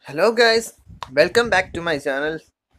Hello guys welcome back to my channel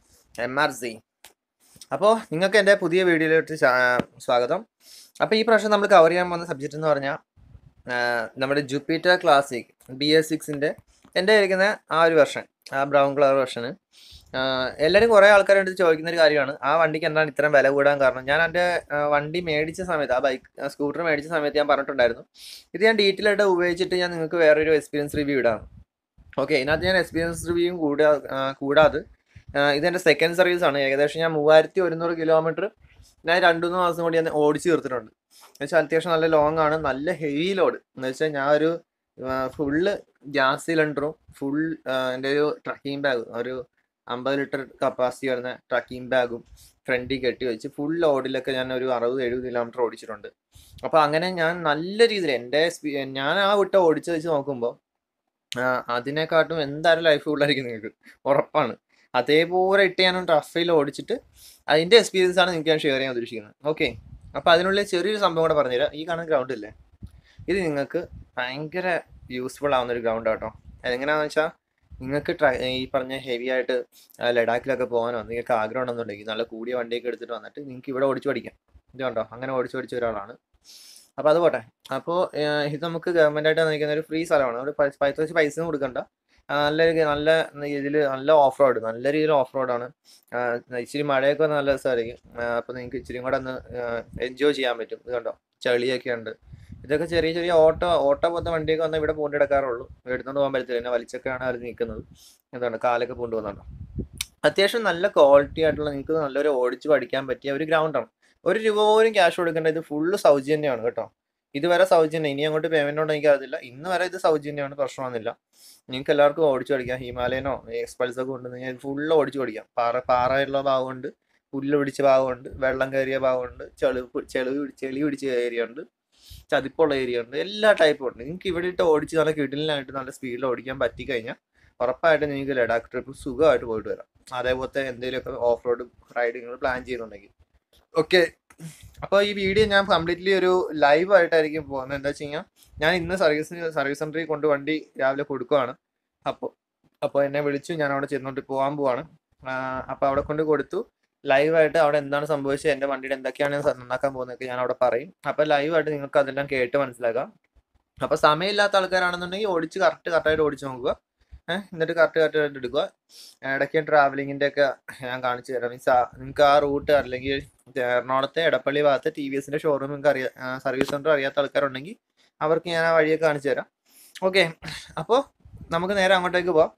M R C അപ്പോൾ നിങ്ങൾക്ക് എൻ്റെ പുതിയ വീഡിയോയിലോട്ട് സ്വാ- സ്വാഗതം അപ്പോൾ ഈ പ്രാവശ്യം നമ്മൾ കവർ ചെയ്യാൻ പോകുന്ന സബ്ജക്റ്റ് എന്ന് പറഞ്ഞാൽ ആ, നമ്മുടെ ജൂപ്പിറ്റർ ക്ലാസിക് ബി എസ് സിക്സിൻ്റെ എൻ്റെ ഇരിക്കുന്ന ആ ഒരു വെർഷൻ ആ ബ്രൗൺ കളർ വെർഷന് എല്ലാവരും കുറേ ആൾക്കാരുടെ അടുത്ത് ചോദിക്കുന്ന ഒരു കാര്യമാണ് ആ വണ്ടിക്ക് എന്താണ് ഇത്രയും വില കൂടാൻ കാരണം ഞാൻ എൻ്റെ വണ്ടി മേടിച്ച സമയത്ത് ആ ബൈക്ക് സ്കൂട്ടർ മേടിച്ച സമയത്ത് ഞാൻ പറഞ്ഞിട്ടുണ്ടായിരുന്നു ഇത് ഞാൻ ഡീറ്റെയിൽ ആയിട്ട് ഉപയോഗിച്ചിട്ട് ഞാൻ നിങ്ങൾക്ക് വേറൊരു എക്സ്പീരിയൻസ് റിവ്യൂ ഇടാം ഓക്കെ ഇതിനകത്ത് ഞാൻ എക്സ്പീരിയൻസ് റിവ്യൂയും കൂടാ ആ, കൂടാതെ ആ, ഇതെൻ്റെ സെക്കൻഡ് സർവീസ് ആണ് ഏകദേശം ഞാൻ മൂവായിരത്തി ഒരുന്നൂറ് കിലോമീറ്റർ ഞാൻ രണ്ടു മൂന്ന് മാസം കൂടി ഞാൻ ഓടിച്ച് തീർത്തിട്ടുണ്ട് എന്ന് വെച്ചാൽ അത്യാവശ്യം നല്ല ലോങ് ആണ് നല്ല ഹെവി ലോഡ് എന്ന് വെച്ചാൽ ഞാൻ ഒരു ഫുള്ള് ഗ്യാസ് സിലിണ്ടറും ഫുൾ എൻ്റെ ഒരു ട്രക്കിംഗ് ബാഗ് ഒരു അമ്പത് ലിറ്റർ കപ്പാസിറ്റി വരുന്ന ട്രക്കിംഗ് ബാഗും ഫ്രണ്ടിൽ കെട്ടി വെച്ച് ഫുൾ ലോഡിലൊക്കെ ഞാൻ ഒരു അറുപത് എഴുപത് കിലോമീറ്റർ ഓടിച്ചിട്ടുണ്ട് അപ്പോൾ അങ്ങനെ ഞാൻ നല്ല രീതിയിൽ എൻ്റെ സ്പീ ഞാൻ ആ വിട്ട ഓടിച്ച് വെച്ച് നോക്കുമ്പോൾ ആ, അതിനെക്കാട്ടും എന്തായാലും ലൈഫ് ഫുള്ളായിരിക്കും നിങ്ങൾക്ക് ഉറപ്പാണ് അതേപോലെ ഇട്ട് ഞാൻ റഫയിൽ ഓടിച്ചിട്ട് അതിൻ്റെ എക്സ്പീരിയൻസ് ആണ് നിങ്ങൾക്ക് ഞാൻ ഷെയർ ചെയ്യാൻ ഉദ്ദേശിക്കുന്നത് ഓക്കെ അപ്പോൾ അതിനുള്ളിൽ ചെറിയൊരു സംഭവം കൂടെ പറഞ്ഞുതരാം ഈ കാണുന്ന ഗ്രൗണ്ട് ഇല്ലേ ഇത് നിങ്ങൾക്ക് ഭയങ്കര യൂസ്ഫുൾ ആവുന്ന ഒരു ഗ്രൗണ്ട് കേട്ടോ അതെങ്ങനെയാണെന്ന് വെച്ചാൽ നിങ്ങൾക്ക് ട്ര ഈ പറഞ്ഞ ഹെവി ആയിട്ട് ആ, ലഡാക്കിലൊക്കെ പോകാനോ നിങ്ങൾക്ക് ആഗ്രഹം ഉണ്ടെന്നുണ്ടെങ്കിൽ നല്ല കൂടിയ വണ്ടിയൊക്കെ എടുത്തിട്ട് വന്നിട്ട് നിങ്ങൾക്ക് ഇവിടെ ഓടിച്ചു പഠിക്കാം ഇത് കണ്ടോ അങ്ങനെ ഓടിച്ചു പഠിച്ച ഒരാളാണ് അപ്പോൾ അത് പോട്ടെ അപ്പോൾ ഇത് നമുക്ക് ഗവൺമെൻറ് ആയിട്ട് തന്നിരിക്കുന്ന ഒരു ഫ്രീ സ്ഥലമാണ് ഒരു പൈസ വെച്ച് പൈസ ഒന്നും കൊടുക്കണ്ട ആ, നല്ല ഒരു- നല്ല ഇതിൽ നല്ല ഓഫ് റോഡ് നല്ല രീതിയിൽ ഓഫ് റോഡാണ് ഇച്ചിരി മഴയൊക്കെ വന്നാൽ നല്ല രസമായിരിക്കും അപ്പോൾ നിങ്ങൾക്ക് ഇച്ചിരി കൂടെ ഒന്ന് എൻജോയ് ചെയ്യാൻ പറ്റും ഇത് കണ്ടോ ചളിയൊക്കെ ഉണ്ട് ഇതൊക്കെ ചെറിയ ചെറിയ ഓട്ടോ ഓട്ടോ പോലത്തെ വണ്ടിയൊക്കെ വന്നാൽ ഇവിടെ പൂണ്ട് കിടക്കാറുള്ളൂ എടുത്തുകൊണ്ട് പോകാൻ പറ്റത്തില്ല പിന്നെ വലിച്ചൊക്കെയാണ് അവർ നിൽക്കുന്നത് എന്താണ് കാലൊക്കെ പൂണ്ട് പോകുന്നുണ്ടോ അത്യാവശ്യം നല്ല ക്വാളിറ്റി ആയിട്ടുള്ള നിങ്ങൾക്ക് നല്ലൊരു ഓടിച്ച് പഠിക്കാൻ പറ്റിയ ഒരു ഗ്രൗണ്ടാണ് ഒരു രൂപ പോലും ക്യാഷ് കൊടുക്കേണ്ട ഇത് ഫുള്ള് സൗജന്യമാണ് കേട്ടോ ഇതുവരെ സൗജന്യം ഇനി അങ്ങോട്ട് പേയ്മെന്റ് ഉണ്ടോ എനിക്ക് അറിയത്തില്ല ഇന്ന് വരെ ഇത് സൗജന്യമാണ് പ്രശ്നമൊന്നുമില്ല നിങ്ങൾക്ക് എല്ലാവർക്കും ഓടിച്ചു പഠിക്കാം ഹിമാലയനോ എക്സ്പൾസ് ഒക്കെ കൊണ്ടുവന്ന് ഫുള്ള് ഓടിച്ചു പഠിക്കാം പാറ പാറയുള്ള ഭാഗമുണ്ട് പുല്ല് പിടിച്ച ഭാഗമുണ്ട് വെള്ളം കയറിയ ഭാഗമുണ്ട് ചെളി പി- ചെളി പിടി- ചെളി പിടിച്ച ഏരിയ ഉണ്ട് ചതിപ്പുള്ള ഏരിയ ഉണ്ട് എല്ലാ ടൈപ്പും ഉണ്ട് നിങ്ങൾക്ക് ഇവിടെ ഇട്ട് ഓടിച്ച് നല്ല കിടിലായിട്ട് നല്ല സ്പീഡിൽ ഓടിക്കാൻ പറ്റി കഴിഞ്ഞാൽ ഉറപ്പായിട്ടും നിങ്ങൾക്ക് ലഡാക്ക് ട്രിപ്പ് സുഖമായിട്ട് പോയിട്ട് വരാം അതേപോലത്തെ എന്തെങ്കിലുമൊക്കെ ഓഫ് റോഡ് റൈഡിങ്ങൾ പ്ലാൻ ചെയ്യുന്നുണ്ടെങ്കിൽ ഓക്കെ അപ്പോൾ ഈ വീഡിയോ ഞാൻ കംപ്ലീറ്റ്ലി ഒരു ലൈവ് ആയിട്ടായിരിക്കും പോകുന്നത് എന്താ വെച്ച് കഴിഞ്ഞാൽ ഞാൻ ഇന്ന് സർവീസിന് സർവീസ് സെൻറ്ററിൽ കൊണ്ട് വണ്ടി രാവിലെ കൊടുക്കുവാണ് അപ്പോൾ അപ്പോൾ എന്നെ വിളിച്ചു ഞാൻ അവിടെ ചെന്നോട്ട് പോകാൻ പോവാണ് അപ്പോൾ അവിടെ കൊണ്ട് കൊടുത്തു ലൈവായിട്ട് അവിടെ എന്താണ് സംഭവിച്ചത് എൻ്റെ വണ്ടിയുടെ എന്തൊക്കെയാണ് ഞാൻ നന്നാക്കാൻ പോകുന്നതൊക്കെ ഞാൻ അവിടെ പറയും അപ്പോൾ ലൈവായിട്ട് നിങ്ങൾക്ക് അതെല്ലാം കേട്ട് മനസ്സിലാക്കാം അപ്പോൾ സമയമില്ലാത്ത ആൾക്കാരാണെന്നുണ്ടെങ്കിൽ ഓടിച്ച് കറക്റ്റ് കറക്റ്റായിട്ട് ഓടിച്ച് നോക്കുക ഏഹ് എന്നിട്ട് കറക്റ്റ് കറക്റ്റായിട്ട് എടുക്കുക ഇടയ്ക്ക് ട്രാവലിങ്ങിൻ്റെ ഒക്കെ ഞാൻ കാണിച്ചു തരാം മീൻസ് നിങ്ങൾക്ക് ആ റൂട്ട് അല്ലെങ്കിൽ എറണാകുളത്തെ എടപ്പള്ളി ഭാഗത്ത് ടി വി എസിൻ്റെ ഷോറൂം നിങ്ങൾക്ക് അറിയാം സർവീസ് സെൻറ്റർ അറിയാത്ത ആൾക്കാരുണ്ടെങ്കിൽ അവർക്ക് ഞാൻ ആ വഴിയൊക്കെ കാണിച്ചു തരാം ഓക്കെ അപ്പോൾ നമുക്ക് നേരെ അങ്ങോട്ടേക്ക് പോവാം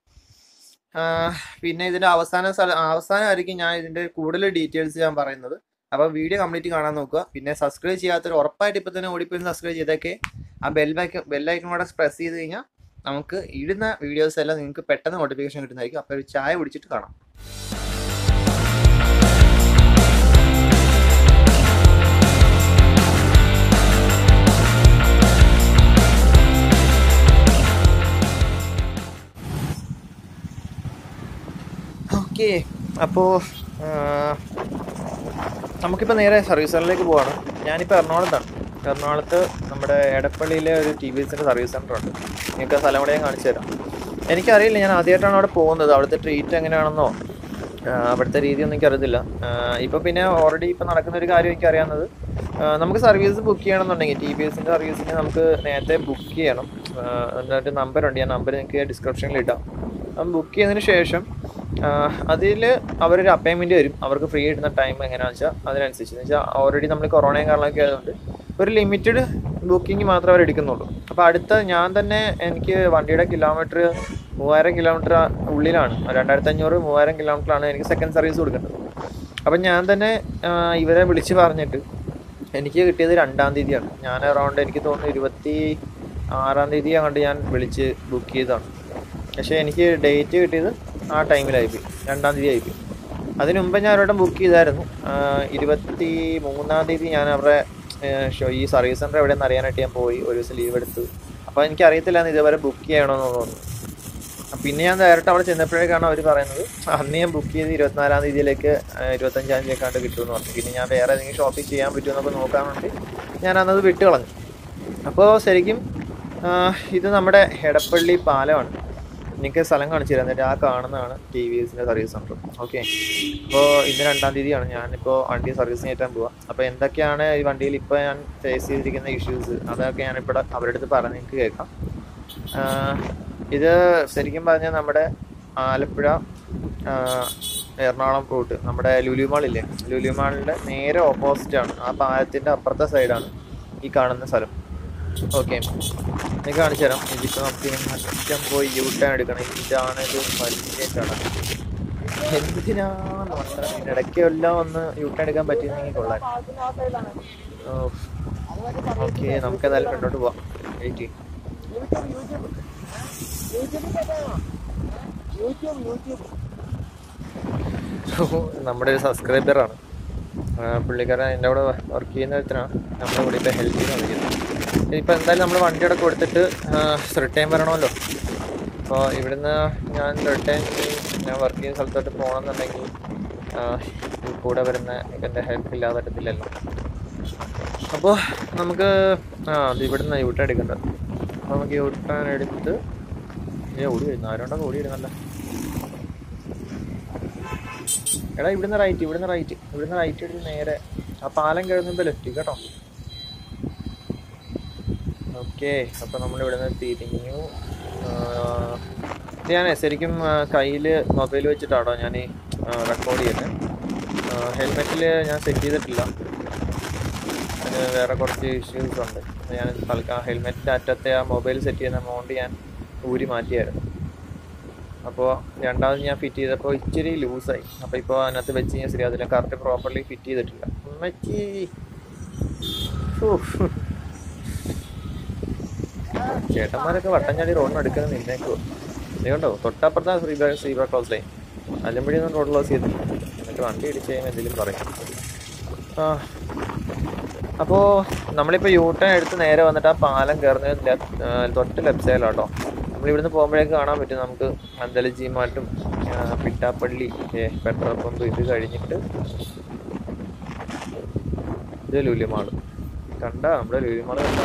ആ, പിന്നെ ഇതിൻ്റെ അവസാന സ്ഥലം അവസാനമായിരിക്കും ഞാൻ ഇതിൻ്റെ കൂടുതൽ ഡീറ്റെയിൽസ് ഞാൻ പറയുന്നത് അപ്പോൾ വീഡിയോ കംപ്ലീറ്റ് കാണാൻ നോക്കുക പിന്നെ സബ്സ്ക്രൈബ് ചെയ്യാത്തൊരു ഉറപ്പായിട്ട് ഇപ്പോൾ തന്നെ ഓടിപ്പോയി സബ്സ്ക്രൈബ് ചെയ്തേക്കെ ആ ബെല്ലൈക്കൺ ബെല്ലൈക്കൺ കൂടെ പ്രസ് ചെയ്ത് കഴിഞ്ഞാൽ നമുക്ക് ഇടുന്ന വീഡിയോസ് എല്ലാം നിങ്ങൾക്ക് പെട്ടെന്ന് നോട്ടിഫിക്കേഷൻ കിട്ടുന്നതായിരിക്കും അപ്പോൾ ഒരു ചായ കുടിച്ചിട്ട് കാണാം ഓക്കെ അപ്പോൾ നമുക്കിപ്പോൾ നേരെ സർവീസ് സെൻ്ററിലേക്ക് പോവാണ് ഞാനിപ്പോൾ എറണാകുളത്താണ് എറണാകുളത്ത് നമ്മുടെ എടപ്പള്ളിയിലെ ഒരു ടി വി എസിൻ്റെ സർവീസ് സെൻ്റർ ഉണ്ട് നിങ്ങൾക്ക് ആ സ്ഥലം കൂടെ ഞാൻ കാണിച്ചു തരാം എനിക്കറിയില്ല ഞാൻ ആദ്യമായിട്ടാണ് അവിടെ പോകുന്നത് അവിടുത്തെ ട്രീറ്റ് എങ്ങനെയാണെന്നോ ആ, അവിടുത്തെ രീതിയൊന്നും എനിക്കറിയത്തില്ല ഇപ്പോൾ പിന്നെ ഓൾറെഡി ഇപ്പോൾ നടക്കുന്ന ഒരു കാര്യം എനിക്കറിയാവുന്നത് ആ, നമുക്ക് സർവീസ് ബുക്ക് ചെയ്യണമെന്നുണ്ടെങ്കിൽ ടി ബി എസിൻ്റെ സർവീസിന് നമുക്ക് നേരത്തെ ബുക്ക് ചെയ്യണം ആ, എന്നിട്ട് നമ്പറുണ്ട് ഞാൻ നമ്പർ നിങ്ങൾക്ക് ഡിസ്ക്രിപ്ഷനിൽ ഇടാം അപ്പം ബുക്ക് ചെയ്തതിന് ശേഷം അതിൽ അവരൊരു അപ്പോയിൻമെൻറ്റ് വരും അവർക്ക് ഫ്രീ ഇടുന്ന ടൈം എങ്ങനെയാണെന്ന് വെച്ചാൽ അതിനനുസരിച്ച് എന്ന് വെച്ചാൽ ഓൾറെഡി നമ്മൾ കൊറോണയും കാരണമൊക്കെ ആയതുകൊണ്ട് ഒരു ലിമിറ്റഡ് ബുക്കിംഗ് മാത്രമേ അവർ എടുക്കുന്നുള്ളൂ അപ്പോൾ അടുത്ത ഞാൻ തന്നെ എനിക്ക് വണ്ടിയുടെ കിലോമീറ്റർ മൂവായിരം കിലോമീറ്റർ ഉള്ളിലാണ് രണ്ടായിരത്തി അഞ്ഞൂറ് മൂവായിരം കിലോമീറ്ററാണ് എനിക്ക് സെക്കൻഡ് സർവീസ് കൊടുക്കേണ്ടത് അപ്പം ഞാൻ തന്നെ ആ, ഇവരെ വിളിച്ച് പറഞ്ഞിട്ട് എനിക്ക് കിട്ടിയത് രണ്ടാം തീയതിയാണ് ഞാൻ അറൗണ്ട് എനിക്ക് തോന്നുന്നു ഇരുപത്തി ആറാം തീയതി അങ്ങോട്ട് ഞാൻ വിളിച്ച് ബുക്ക് ചെയ്തതാണ് പക്ഷേ എനിക്ക് ഡേറ്റ് കിട്ടിയത് ആ ടൈമിലായിപ്പോയി രണ്ടാം തീയതി ആയിപ്പോയി അതിന് മുമ്പ് ഞാൻ ഒരിടം ബുക്ക് ചെയ്തായിരുന്നു ആ, ഇരുപത്തി മൂന്നാം തീയതി ഞാൻ അവരുടെ ആ, ഷോ- ഈ സർവീസ് സെൻ്റർ എവിടെയെന്ന് അറിയാനായിട്ട് ഞാൻ പോയി ഒരു ദിവസം ലീവ് എടുത്തു അപ്പോൾ എനിക്ക് അറിയത്തില്ലായിരുന്നു ഇതുവരെ ബുക്ക് ചെയ്യണമെന്ന് തോന്നുന്നു പിന്നെ ഞാൻ ഡയറക്റ്റ് അവിടെ ചെന്നപ്പോഴേക്കാണ് അവർ പറയുന്നത് അന്ന് ഞാൻ ബുക്ക് ചെയ്ത് ഇരുപത്തിനാലാം തീയതിയിലേക്ക് ആ, ഇരുപത്തഞ്ചാം തീയതി ആണ്ട് കിട്ടുമെന്ന് പറഞ്ഞു പിന്നെ ഞാൻ വേറെ ഏതെങ്കിലും ഷോപ്പിൽ ചെയ്യാൻ പറ്റുമെന്നൊക്കെ നോക്കാൻ വേണ്ടി ഞാൻ അന്നത് വിട്ട് കളഞ്ഞു അപ്പോൾ ശരിക്കും ആ, ഇത് നമ്മുടെ എടപ്പള്ളി പാലമാണ് നിങ്ങൾക്ക് സ്ഥലം കാണിച്ചു തരാം എന്നിട്ട് ആ കാണുന്നതാണ് ടി വി എസിൻ്റെ സർവീസ് സെൻറ്റർ ഓക്കെ അപ്പോൾ ഇന്ന് രണ്ടാം തീയതിയാണ് ഞാനിപ്പോൾ വണ്ടി സർവീസിന് കയറ്റാൻ പോവാം അപ്പോൾ എന്തൊക്കെയാണ് ഈ വണ്ടിയിൽ ഇപ്പോൾ ഞാൻ ഫേസ് ചെയ്തിരിക്കുന്ന ഇഷ്യൂസ് അതൊക്കെ ഞാനിപ്പോൾ അവരുടെ അടുത്ത് പറഞ്ഞ് നിങ്ങൾക്ക് കേൾക്കാം ആഹ് ഇത് ശരിക്കും പറഞ്ഞാൽ നമ്മുടെ ആലപ്പുഴ ആഹ് എറണാകുളം റൂട്ട് നമ്മുടെ ലുലു മാളില്ലേ ലുലു മാളിൻ്റെ നേരെ ഓപ്പോസിറ്റ് ആണ് ആ പാലത്തിൻ്റെ അപ്പുറത്തെ സൈഡാണ് ഈ കാണുന്ന സ്ഥലം ഓക്കെ ഞാൻ കാണിച്ചു തരാം ഇതിപ്പോൾ നമുക്ക് അറ്റം പോയി യൂ ടേൺ എടുക്കണം ഇതാണ് ഇത് വലിയ കട എന്തിനാന്ന് പറഞ്ഞാൽ ഇടയ്ക്ക് എല്ലാം ഒന്ന് യൂ ടേൺ എടുക്കാൻ പറ്റിയിരുന്നെങ്കിൽ കൊള്ളാം ഓക്കെ നമുക്ക് എന്തായാലും മുന്നോട്ട് പോവാം വെയിറ്റ് നമ്മുടെ ഒരു സബ്സ്ക്രൈബറാണ് പുള്ളിക്കാരൻ എൻ്റെ അവിടെ വർക്ക് ചെയ്യുന്ന ഒരുത്തനാണ് നമ്മുടെ കൂടെ ഇപ്പോൾ ഹെൽപ്പ് ചെയ്ത് വന്നിരിക്കുന്നത് ഇനിയിപ്പോൾ എന്തായാലും നമ്മൾ വണ്ടിയുടെ കൊടുത്തിട്ട് റിട്ടേൺ വരണമല്ലോ അപ്പോൾ ഇവിടുന്ന് ഞാൻ റിട്ടേൺ ഞാൻ വർക്ക് ചെയ്യുന്ന സ്ഥലത്തോട്ട് പോകണമെന്നുണ്ടെങ്കിൽ ഈ കൂടെ വരുന്ന എൻ്റെ ഹെൽപ്പ് ഇല്ലാതെ പറ്റത്തില്ലല്ലോ അപ്പോൾ നമുക്ക് ആ അത് ഇവിടുന്ന് യൂട്ടേൺ എടുക്കേണ്ടത് അപ്പോൾ നമുക്ക് യൂട്ടേൺ എടുത്ത് ഏ ഓടി വരുന്നു ആരോണ്ടൊക്കെ ഓടി വരുന്നല്ല എടാ ഇവിടുന്ന് റൈറ്റ് ഇവിടുന്ന് റൈറ്റ് ഇവിടുന്ന് റൈറ്റ് എടുത്ത് നേരെ ആ പാലം കയറുമ്പോൾ ലെഫ്റ്റ് കേട്ടോ ഓക്കെ അപ്പോൾ നമ്മൾ ഇവിടുന്ന് തിരിഞ്ഞു ഞാൻ ശരിക്കും കയ്യിൽ മൊബൈൽ വെച്ചിട്ടാണോ ഞാൻ റെക്കോർഡ് ചെയ്യുന്നത് ഹെൽമെറ്റിൽ ഞാൻ സെറ്റ് ചെയ്തിട്ടില്ല അതിന് വേറെ കുറച്ച് ഇഷ്യൂസ് ഉണ്ട് ഞാൻ തൽക്കാലം ഹെൽമെറ്റിൻ്റെ അറ്റത്തെ ആ മൊബൈൽ സെറ്റ് ചെയ്യുന്ന എമൗണ്ട് ഞാൻ ഊരി മാറ്റിയായിരുന്നു അപ്പോൾ രണ്ടാമത് ഞാൻ ഫിറ്റ് ചെയ്തപ്പോൾ ഇച്ചിരി ലൂസായി അപ്പോൾ ഇപ്പോൾ അതിനകത്ത് വെച്ച് കഴിഞ്ഞാൽ ശരി അതിൽ കറക്റ്റ് പ്രോപ്പർലി ഫിറ്റ് ചെയ്തിട്ടില്ല ഉമ്മച്ചി ചേട്ടന്മാരൊക്കെ വട്ടം ചാടി റോഡിന് അടുക്കുന്നത് നിന്നേക്കോ അതുകൊണ്ടോ തൊട്ടപ്പുറത്താണ് സീബ്ര സീബ്ര ക്രോസ് ലൈൻ അതിലുംപടിയൊന്നും റോഡ് ക്ലോസ് ചെയ്തില്ല എന്നിട്ട് വണ്ടി ഇടിച്ച് കഴിയുമ്പോൾ എന്തെങ്കിലും പറയും ആ അപ്പോൾ നമ്മളിപ്പോൾ യൂ ടേൺ എടുത്ത് നേരെ വന്നിട്ട് ആ പാലം കയറുന്നതിന് തൊട്ട് ലെഫ്റ്റ് സൈഡിലാട്ടോ നമ്മളിവിടുന്ന് പോകുമ്പോഴേക്ക് കാണാൻ പറ്റും നമുക്ക് അന്തലജി മാട്ടും പിട്ടാപ്പള്ളി പെട്രോൾ പമ്പ് ഇത് കഴിഞ്ഞിട്ട് ഇത് ലുലിമാള് കണ്ട നമ്മുടെ ലുലിമാള് കണ്ട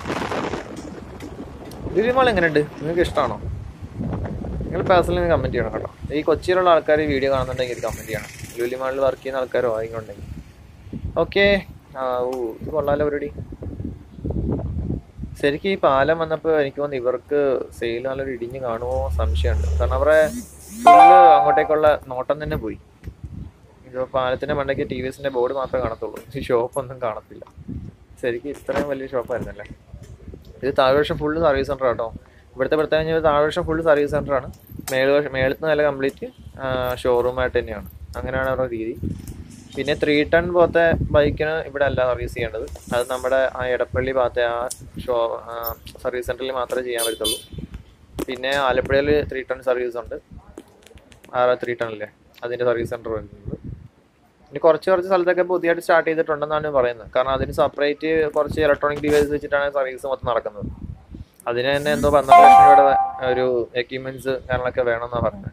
ലുലിമാൾ എങ്ങനെയുണ്ട് നിങ്ങൾക്ക് ഇഷ്ടമാണോ നിങ്ങൾ പേഴ്സണലി കമൻറ്റ് ചെയ്യണം കേട്ടോ ഈ കൊച്ചിയിലുള്ള ആൾക്കാർ ഈ വീഡിയോ കാണുന്നുണ്ടെങ്കിൽ ഇത് കമൻറ്റ് ചെയ്യണം ലുലിമാളിൽ വർക്ക് ചെയ്യുന്ന ആൾക്കാരോ ആയിക്കൊണ്ടെങ്കിൽ ഓക്കെ ആ ഓ ഇത് കൊള്ളാലോ പരിപാടി ശരിക്കും ഈ പാലം വന്നപ്പോൾ എനിക്ക് തോന്നുന്നു ഇവർക്ക് സെയിൽ നല്ലൊരു ഇടിഞ്ഞ് കാണുമോ സംശയമുണ്ട് കാരണം അവരുടെ ഫുള്ള് അങ്ങോട്ടേക്കുള്ള നോട്ടം തന്നെ പോയി ഇത് പാലത്തിന്റെ മണ്ടയ്ക്ക് ടി വി എസിന്റെ ബോർഡ് മാത്രമേ കാണത്തുള്ളൂ ഈ ഷോപ്പൊന്നും കാണത്തില്ല ശരിക്കും ഇത്രയും വലിയ ഷോപ്പായിരുന്നല്ലേ ഇത് താഴ്വശം ഫുള്ള് സർവീസ് സെൻ്റർ കേട്ടോ ഇവിടുത്തെ പ്രത്യേകം താഴ്വശം ഫുള്ള് സർവീസ് സെൻ്റർ ആണ് മേൽവശം മേളത്ത് നില കംപ്ലീറ്റ് ഷോറൂമായിട്ട് തന്നെയാണ് അങ്ങനെയാണ് അവരുടെ രീതി പിന്നെ ത്രീ ടൺ പോലത്തെ ബൈക്കിന് ഇവിടെ അല്ല സർവീസ് ചെയ്യേണ്ടത് അത് നമ്മുടെ ആ എടപ്പള്ളി ഭാഗത്തെ ആ ഷോ സർവീസ് സെൻറ്ററിൽ മാത്രമേ ചെയ്യാൻ പറ്റത്തുള്ളൂ പിന്നെ ആലപ്പുഴയിൽ ത്രീ ടൺ സർവീസ് ഉണ്ട് ആ ത്രീ ടണ്ണില്ലേ അതിൻ്റെ സർവീസ് സെൻറ്റർ വരുന്നുണ്ട് ഇനി കുറച്ച് കുറച്ച് സ്ഥലത്തൊക്കെ പുതിയതായിട്ട് സ്റ്റാർട്ട് ചെയ്തിട്ടുണ്ടെന്നാണ് പറയുന്നത് കാരണം അതിന് സെപ്പറേറ്റ് കുറച്ച് ഇലക്ട്രോണിക് ഡിവൈസ് വെച്ചിട്ടാണ് സർവീസ് മൊത്തം നടക്കുന്നത് അതിന് തന്നെ എന്തോ പന്ത്രണ്ട് ലക്ഷം രൂപയുടെ ഒരു എക്യുപ്മെന്റ്സ് കാര്യങ്ങളൊക്കെ വേണമെന്നാണ് പറയുന്നത്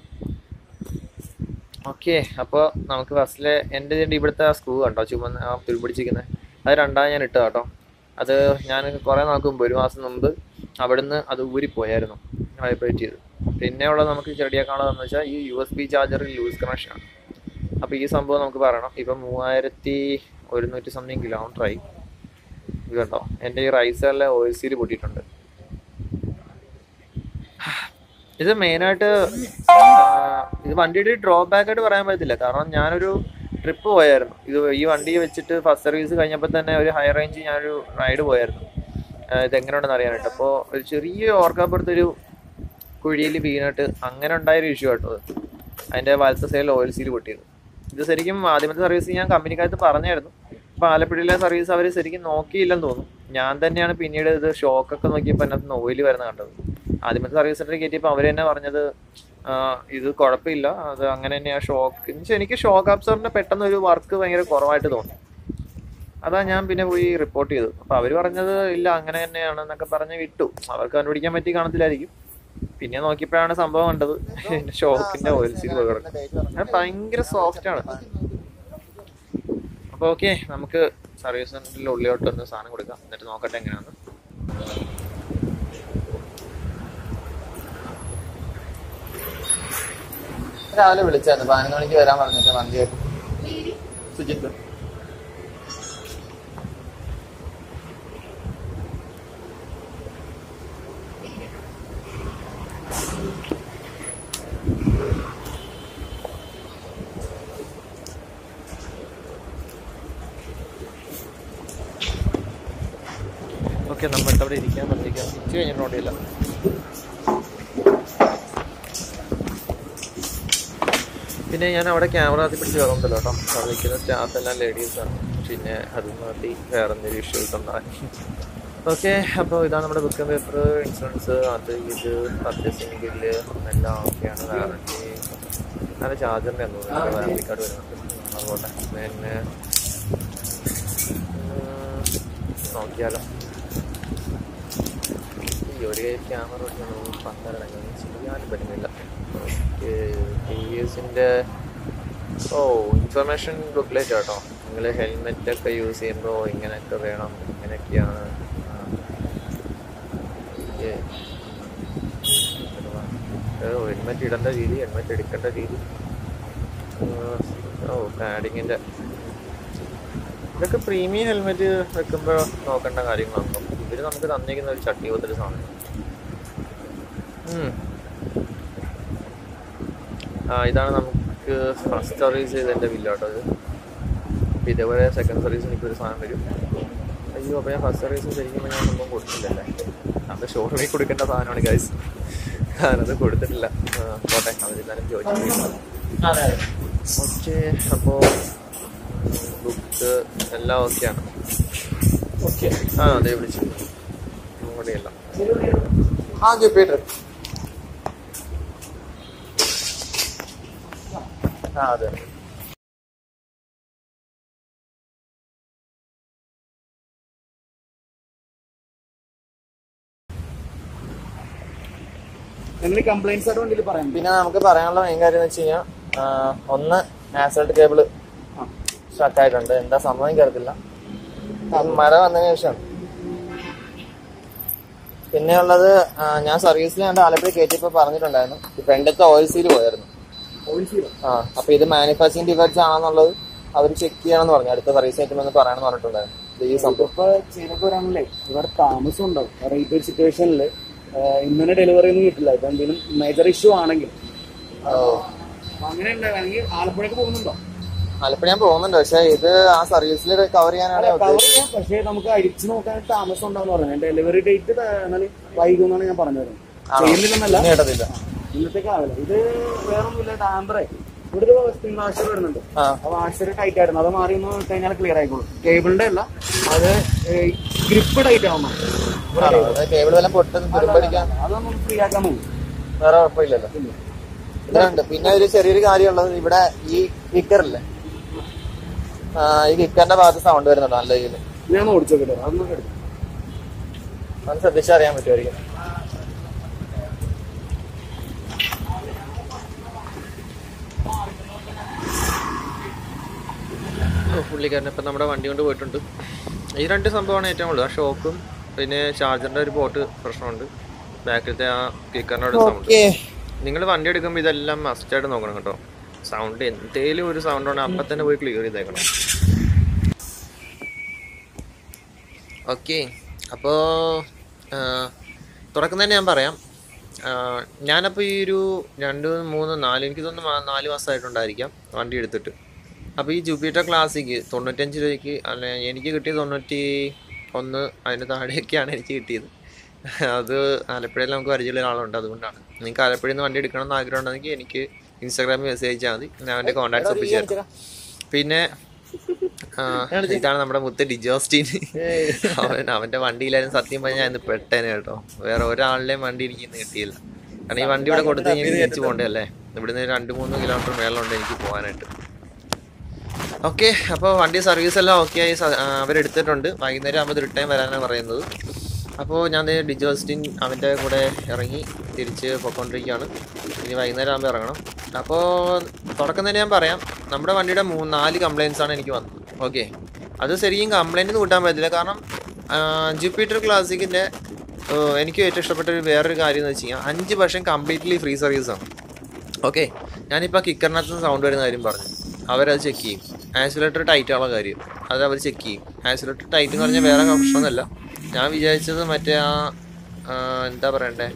ഓക്കെ അപ്പോൾ നമുക്ക് ഫസ്റ്റിലെ എൻ്റെ ഇതിൻ്റെ ഇവിടുത്തെ ആ സ്ക്രൂ കണ്ടോ ചുമന്ന് ആ തുരുപിടിച്ചിരിക്കുന്നത് അത് രണ്ടാം ഞാൻ ഇട്ടത് കേട്ടോ അത് ഞാൻ കുറേ നാൾക്ക് മുമ്പ് ഒരു മാസം മുമ്പ് അവിടുന്ന് അത് ഊരിപ്പോയായിരുന്നു വൈബ്രേറ്റ് ചെയ്ത് പിന്നെ ഉള്ളത് നമുക്ക് ചെടിയാക്കാനുള്ളതെന്ന് വെച്ചാൽ ഈ യു എസ് ബി ചാർജറിൽ ലൂസ് കണക്ഷനാണ് അപ്പോൾ ഈ സംഭവം നമുക്ക് പറയണം ഇപ്പം മൂവായിരത്തി ഒരുന്നൂറ്റി സംതിങ് കിലോമീറ്റർ ആയി ഇത് കണ്ടോ എൻ്റെ ഈ റൈസറിലെ ഓയിൽ സീൽ പൊട്ടിയിട്ടുണ്ട് ഇത് മെയിനായിട്ട് ഇത് വണ്ടിയുടെ ഡ്രോബാക്ക് ആയിട്ട് പറയാൻ പറ്റത്തില്ല കാരണം ഞാനൊരു ട്രിപ്പ് പോയായിരുന്നു ഇത് ഈ വണ്ടി വെച്ചിട്ട് ഫസ്റ്റ് സർവീസ് കഴിഞ്ഞപ്പോൾ തന്നെ ഒരു ഹൈ റേഞ്ച് ഞാനൊരു റൈഡ് പോയായിരുന്നു ഇത് എങ്ങനെയുണ്ടെന്ന് അറിയാനായിട്ട് അപ്പോൾ ഒരു ചെറിയ ഓർക്കാപ്പുറത്തൊരു കുഴിയിൽ വീണിട്ട് അങ്ങനെ ഉണ്ടായൊരു ഇഷ്യൂ കേട്ടോ അത് അതിൻ്റെ വലത്തെ സൈഡിൽ ഓയിൽ സീൽ പൊട്ടിയത് ഇത് ശരിക്കും ആദ്യമത്തെ സർവീസ് ഞാൻ കമ്പനിക്കകത്ത് പറഞ്ഞായിരുന്നു അപ്പോൾ ആലപ്പുഴയിലെ സർവീസ് അവർ ശരിക്കും നോക്കിയില്ലെന്ന് തോന്നുന്നു ഞാൻ തന്നെയാണ് പിന്നീട് ഇത് ഷോക്കൊക്കെ നോക്കിയപ്പോൾ അതിനകത്ത് ഓയിൽ വരുന്ന കണ്ടത് ആദ്യമത്തെ സർവീസ് സെൻറ്ററിൽ കയറ്റിയപ്പോൾ അവർ തന്നെ പറഞ്ഞത് ഇത് കുഴപ്പമില്ല അത് അങ്ങനെ തന്നെയാണ് ഷോക്ക് എന്നുവെച്ചാൽ എനിക്ക് ഷോക്ക് അബ്സോറിൻ്റെ പെട്ടെന്ന് ഒരു വർക്ക് ഭയങ്കര കുറവായിട്ട് തോന്നി അതാ ഞാൻ പിന്നെ പോയി റിപ്പോർട്ട് ചെയ്തു അപ്പോൾ അവർ പറഞ്ഞത് ഇല്ല അങ്ങനെ തന്നെയാണെന്നൊക്കെ പറഞ്ഞ് വിട്ടു അവർക്ക് കണ്ടുപിടിക്കാൻ പറ്റി കാണത്തില്ലായിരിക്കും പിന്നെ നോക്കിയപ്പോഴാണ് സംഭവം കണ്ടത് ഷോക്കിന്റെ ഓയിൽ സീൽ പോയി കിടക്കുന്നത് ഭയങ്കര സോഫ്റ്റ് ആണ് അപ്പോൾ ഓക്കെ നമുക്ക് സർവീസ് സെന്ററിൽ ഉള്ളിലോട്ട് ഒന്ന് സാധനം കൊടുക്കാം എന്നിട്ട് നോക്കട്ടെ എങ്ങനെയാന്ന് രാവിലെ വിളിച്ചായിരുന്നു പതിനൊന്ന് മണിക്ക് വരാൻ പറഞ്ഞിട്ട് വണ്ടിയായിട്ട് സുജിത്ത് ഓക്കെ നമ്മൾക്ക് അവിടെ ഇരിക്കാൻ പറ്റിക്കാം ഉച്ച കഴിഞ്ഞിട്ട് ഓടിയില്ല പിന്നെ ഞാൻ അവിടെ ക്യാമറ ആദ്യം പിടിച്ച് കയറുന്നുണ്ടല്ലോ കേട്ടോ അവിടെ നിൽക്കുന്ന സ്റ്റാഫ് എല്ലാം ലേഡീസാണ് പിന്നെ അത് മാറ്റി വേറെ എന്തെങ്കിലും ഇഷ്യൂസ് ഉണ്ടായി ഓക്കെ അപ്പോൾ ഇതാണ് നമ്മുടെ ബുക്ക് പേപ്പർ ഇൻഷുറൻസ് അത് ഇത് പർച്ചേസിങ് ബില്ല് എല്ലാം ഓക്കെയാണ് വാറണ്ടി നല്ല ചാർജറിൻ്റെ തോന്നുന്നു വാറണ്ടി കാർഡ് വരുന്നുണ്ട് അതുകൊണ്ട് പിന്നെ ഉം, നോക്കിയാലോ ഈ ഒരു ക്യാമറ പന്ത്രണ്ട് ചെയ്യാനും പറ്റുന്നില്ല ടി വി എസിൻ്റെ ഓ ഇൻഫർമേഷൻ ബുക്ക്ലെറ്റ് കേട്ടോ നിങ്ങൾ ഹെൽമെറ്റ് ഒക്കെ യൂസ് ചെയ്യുമ്പോൾ ഇങ്ങനെയൊക്കെ വേണം ഇങ്ങനെയൊക്കെയാണ് ഹെൽമെറ്റ് ഇടേണ്ട രീതി ഹെൽമെറ്റ് എടുക്കേണ്ട രീതി ഉം, ഓ പാഡിങ്ങിൻ്റെ ഇതൊക്കെ പ്രീമിയം ഹെൽമെറ്റ് വെക്കുമ്പോൾ നോക്കേണ്ട കാര്യങ്ങളാണ് ഇവർ നമുക്ക് തന്നിരിക്കുന്ന ഒരു ചട്ടി പോലത്തെ ഒരു സാധനം ഉം. ആ ഇതാണ് നമുക്ക് ഫസ്റ്റ് സർവീസ് ചെയ്തതിൻ്റെ ബില്ല് കേട്ടോ ഇത് അപ്പോൾ ഇതേപോലെ സെക്കൻഡ് സർവീസ് എനിക്കൊരു സാധനം വരും അയ്യോ അപ്പോൾ ഞാൻ ഫസ്റ്റ് സർവീസ് ശരിക്കും ഞാൻ സംഭവം കൊടുത്തില്ലല്ലേ അത് ഷോറൂമിൽ കൊടുക്കേണ്ട സാധനമാണ് ഗൈസ് ഞാനത് കൊടുത്തിട്ടില്ല ആ, പോട്ടെ അവരെല്ലാവരും ചോദിച്ചിട്ടില്ല ഓക്കെ അപ്പോൾ ബുക്ക് എല്ലാം ഓക്കെയാണ് ഓക്കെ ആ അതെ വിളിച്ചു ഇവിടെയല്ല ആ ജുപ്പീറ്റർ ആ അതെ നിങ്ങൾ കംപ്ലൈന്റ്സ് ആയിട്ട് വണ്ടിയിൽ പറയാം പിന്നെ നമുക്ക് പറയാനുള്ള മെയിൻ കാര്യം എന്ന് വെച്ച് കഴിഞ്ഞാൽ ഒന്ന് ആസൾട്ട് കേബിള് സ്ട്രക്ക് ആയിട്ടുണ്ട് എന്താ സംഭവം കയറത്തില്ല മഴ വന്നതിന് ശേഷം പിന്നെ ഉള്ളത് ആ, ഞാൻ സർവീസിൽ കണ്ട് ആലപ്പുഴ കയറ്റിയപ്പോൾ പറഞ്ഞിട്ടുണ്ടായിരുന്നു ഈ ഫ്രണ്ടത്തെ ഓയിൽ സീൽ പോയായിരുന്നു ഓയിൽ സീലോ ആ അപ്പൊ ഇത് മാനുഫാക്ചറിംഗ് ഡിഫക്ട്സ് ആണെന്നുള്ളത് അവർ ചെക്ക് ചെയ്യണമെന്ന് പറഞ്ഞു അടുത്ത സർവീസ് ആയിട്ടുമെന്ന് പറയണമെന്ന് പറഞ്ഞിട്ടുണ്ടായിരുന്നു ഇത് ഈ സംഭവം ഇപ്പൊ ചെയ്തൊക്കെ വരാണല്ലേ ഇവിടെ താമസം ഉണ്ടാവും കാരണം ഈ ഒരു സിറ്റുവേഷനിൽ ഇന്നലെ ഡെലിവറി ഒന്നും കിട്ടില്ല ഇപ്പൊ എന്തെങ്കിലും മേജർ ഇഷ്യൂ ആണെങ്കിൽ ഓ. അപ്പൊ അങ്ങനെ ഉണ്ടാണെങ്കിൽ ആലപ്പുഴക്ക് പോകുന്നുണ്ടോ ആലപ്പുഴ ഞാൻ പോകുന്നുണ്ട് പക്ഷെ ഇത് ആ സർവീസിൽ കവർ ചെയ്യാനാണ് ഞാൻ കവർ ഉദ്ദേശിച്ചത് ചെയ്യാം പക്ഷേ നമുക്ക് അടിച്ചു നോക്കാൻ താമസം ഉണ്ടാവും പറഞ്ഞു ഡെലിവറി ഡേറ്റ് വൈകുമെന്നാണ് ഞാൻ പറഞ്ഞു വരുന്നത് ആണോ? ചെയ്യുന്നില്ലെന്നല്ല ഇനി കേട്ടതില്ല ഇന്നത്തേക്ക് ആവില്ല ഇത് വേറൊന്നുമില്ല ഡാമ്പറേ ഇവിടെ ഒരു സ്പ്രിംഗ് വാഷർ വരുന്നുണ്ട് ആ ആ വാഷർ ടൈറ്റ് ആയിരുന്നു അത് മാറി ഒന്ന് ഇട്ട് കഴിഞ്ഞാൽ ക്ലിയർ ആയിക്കോളും കേബിളിന്റെ അല്ല അത് ഗ്രിപ്പ് ടൈറ്റ് ആവുന്നു ആണോ ടേബിൾ വല്ല പൊട്ടും തുരുമ്പടിക്കാൻ അതൊന്നും ഫ്രീ ആക്കാൻ മതി വേറെ കുഴപ്പമില്ലല്ലോ ഇതുണ്ട് പിന്നെ ഒരു ചെറിയൊരു കാര്യമുള്ളത് ഇവിടെ ഈ കിക്കറില്ലേ ആ ഈ കിക്കറിന്റെ ഭാഗത്ത് സൗണ്ട് വരുന്നുണ്ട് നല്ല രീതിയിൽ ഞാൻ ഓടിച്ചു നോക്കട്ടെ അതൊന്നും എടുത്തു അത് ശ്രദ്ധിച്ചറിയാൻ പറ്റുമായിരിക്കും പുള്ളിക്കാരൻ ഇപ്പം നമ്മുടെ വണ്ടി കൊണ്ട് പോയിട്ടുണ്ട് ഈ രണ്ട് സംഭവമാണ് ഏറ്റവും കൂടുതൽ ആ ഷോക്കും പിന്നെ ചാർജറിന്റെ ഒരു പോട്ട് പ്രശ്നമുണ്ട് ബാക്കിലത്തെ ആ കിക്കറിന്റെ ഒരു സൗണ്ട് നിങ്ങൾ വണ്ടി എടുക്കുമ്പോൾ ഇതെല്ലാം മസ്റ്റായിട്ട് നോക്കണം കേട്ടോ സൗണ്ട് എന്തേലും ഒരു സൗണ്ട് ഉണ്ടെങ്കിൽ അപ്പം തന്നെ പോയി ക്ലിയർ ചെയ്തേക്കണം ഓക്കെ അപ്പോൾ തുടക്കം ഞാൻ പറയാം ആ, ഞാനപ്പോൾ ഈ ഒരു രണ്ട് മൂന്ന് നാല് എനിക്ക് തോന്നുന്നു മാ- നാല് മാസമായിട്ടുണ്ടായിരിക്കാം വണ്ടി എടുത്തിട്ട് അപ്പോൾ ഈ ജൂപ്പിറ്റർ ക്ലാസിക്ക് തൊണ്ണൂറ്റഞ്ച് രൂപയ്ക്ക് അല്ലെ എനിക്ക് കിട്ടിയത് തൊണ്ണൂറ്റി ഒന്ന് അതിന് താഴെയൊക്കെയാണ് എനിക്ക് കിട്ടിയത് അത് ആലപ്പുഴയിൽ നമുക്ക് പരിചയമുള്ള ഒരാളുണ്ട് അതുകൊണ്ടാണ് നിങ്ങൾക്ക് ആലപ്പുഴയിൽ നിന്ന് വണ്ടി എടുക്കണം എന്ന് ആഗ്രഹം ഉണ്ടെങ്കിൽ എനിക്ക് ഇൻസ്റ്റാഗ്രാമിൽ മെസ്സേജ് അയച്ചാൽ മതി ഞാൻ അവൻ്റെ കോൺടാക്ട്സ് ഒപ്പിച്ച് തരാം പിന്നെ ആ, ഇതാണ് നമ്മുടെ മുത്ത് ഡിജോസ്റ്റീൻ അവൻ അവന്റെ വണ്ടിയിലായിരുന്നു സത്യം പറഞ്ഞാൽ ഞാൻ ഇന്ന് പെട്ടേനെ കേട്ടോ വേറെ ഒരാളുടെയും വണ്ടി എനിക്ക് ഇന്ന് കിട്ടിയില്ല കാരണം ഈ വണ്ടി ഇവിടെ കൊടുത്തു കഴിഞ്ഞാൽ തിരിച്ചു പോകണ്ടേ അല്ലേ ഇവിടുന്ന് രണ്ട് മൂന്ന് കിലോമീറ്റർ മേളുണ്ട് എനിക്ക് പോകാനായിട്ട് ഓക്കെ അപ്പോൾ വണ്ടി സർവീസ് എല്ലാം ഓക്കെ ആയി സ- ആ, അവരെടുത്തിട്ടുണ്ട് വൈകുന്നേരം ആകുമ്പോൾ റിട്ടേൺ വരാനാണ് പറയുന്നത് അപ്പോൾ ഞാൻ ദേ ഡിജോസ്റ്റിൻ അവൻ്റെ കൂടെ ഇറങ്ങി തിരിച്ച് പൊയ്ക്കൊണ്ടിരിക്കുകയാണ് ഇനി വൈകുന്നേരം ആകുമ്പോൾ ഇറങ്ങണം അപ്പോൾ തുടക്കം തന്നെ ഞാൻ പറയാം നമ്മുടെ വണ്ടിയുടെ മൂന്ന് നാല് കംപ്ലയിൻസ് ആണ് എനിക്ക് വന്നത് ഓക്കെ അത് ശരിക്കും കംപ്ലയിൻറ്റ് കൂട്ടാൻ പറ്റില്ല കാരണം ജൂപ്പിറ്റർ ക്ലാസിക്കിൻ്റെ എനിക്ക് ഏറ്റവും ഇഷ്ടപ്പെട്ട ഒരു വേറൊരു കാര്യം എന്ന് വെച്ച് കഴിഞ്ഞാൽ അഞ്ച് വർഷം കംപ്ലീറ്റ്ലി ഫ്രീ സർവീസാണ് ഓക്കെ ഞാനിപ്പോൾ കിക്കറിനകത്ത് നിന്ന് സൗണ്ട് വരുന്ന കാര്യം പറഞ്ഞു അവരത് ചെക്ക് ചെയ്യും ആക്സിലേറ്റർ ടൈറ്റ് ആവുള്ള കാര്യം അത് അവർ ചെക്ക് ചെയ്യും ആക്സിലേറ്റർ ടൈറ്റ് എന്ന് പറഞ്ഞാൽ വേറെ പ്രശ്നമൊന്നുമല്ല ഞാൻ വിചാരിച്ചത് മറ്റേ ആ ആ, എന്താ പറയണ്ടേ